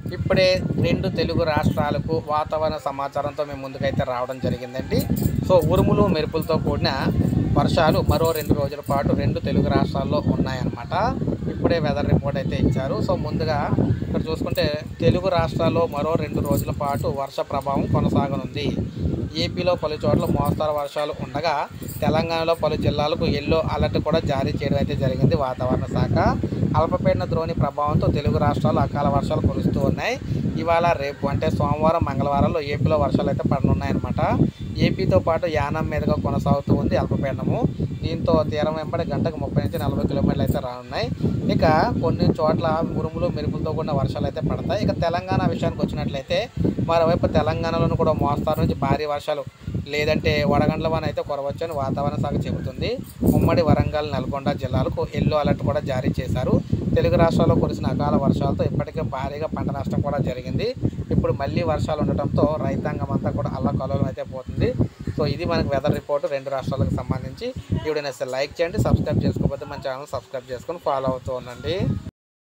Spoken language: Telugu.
ఇప్పుడే రెండు తెలుగు రాష్ట్రాలకు వాతావరణ సమాచారంతో మేము ముందుకైతే రావడం జరిగిందండి సో ఉరుములు మెరుపులతో కూడిన వర్షాలు మరో రెండు రోజుల పాటు రెండు తెలుగు రాష్ట్రాల్లో ఉన్నాయన్నమాట ఇప్పుడే వెదర్ రిపోర్ట్ అయితే ఇచ్చారు సో ముందుగా ఇక్కడ చూసుకుంటే తెలుగు రాష్ట్రాల్లో మరో రెండు రోజుల పాటు వర్ష ప్రభావం కొనసాగనుంది ఏపీలో పలు చోట్ల మోస్తరు వర్షాలు ఉండగా తెలంగాణలో పలు జిల్లాలకు ఎల్లో అలర్ట్ కూడా జారీ చేయడం అయితే జరిగింది వాతావరణ శాఖ అల్పపీడన ద్రోణి ప్రభావంతో తెలుగు రాష్ట్రాల్లో అకాల వర్షాలు కురుస్తూ ఉన్నాయి ఇవాళ రేపు అంటే సోమవారం మంగళవారంలో ఏపీలో వర్షాలు అయితే పడనున్నాయన్నమాట ఏపీతో పాటు యానం మీదుగా కొనసాగుతూ ఉంది అల్పపీడనము దీంతో తీరం వెంబడి గంటకు ముప్పై నుంచి నలభై కిలోమీటర్లు అయితే రానున్నాయి ఇక కొన్ని చోట్ల ఉరుములు మెరుపులతో కూడిన వర్షాలు అయితే పడతాయి ఇక తెలంగాణ విషయానికి వచ్చినట్లయితే మరోవైపు తెలంగాణలోనూ కూడా మోస్తారు నుంచి భారీ వర్షాలు లేదంటే వడగండ్ల వాన అయితే కురవచ్చని వాతావరణ శాఖ చెబుతుంది ఉమ్మడి వరంగల్ నల్గొండ జిల్లాలకు ఎల్లో అలర్ట్ కూడా జారీ చేశారు తెలుగు రాష్ట్రాల్లో కురిసిన అకాల వర్షాలతో ఇప్పటికే భారీగా పంట నష్టం కూడా జరిగింది ఇప్పుడు మళ్ళీ వర్షాలు ఉండటంతో రైతాంగం అంతా కూడా అల్లకల్లోలం అయితే పోతుంది సో ఇది మనకి వెదర్ రిపోర్ట్ రెండు రాష్ట్రాలకు సంబంధించి వీడియోని లైక్ చేయండి సబ్స్క్రైబ్ చేసుకోకపోతే మన ఛానల్ సబ్స్క్రైబ్ చేసుకొని ఫాలో అవుతూ ఉండండి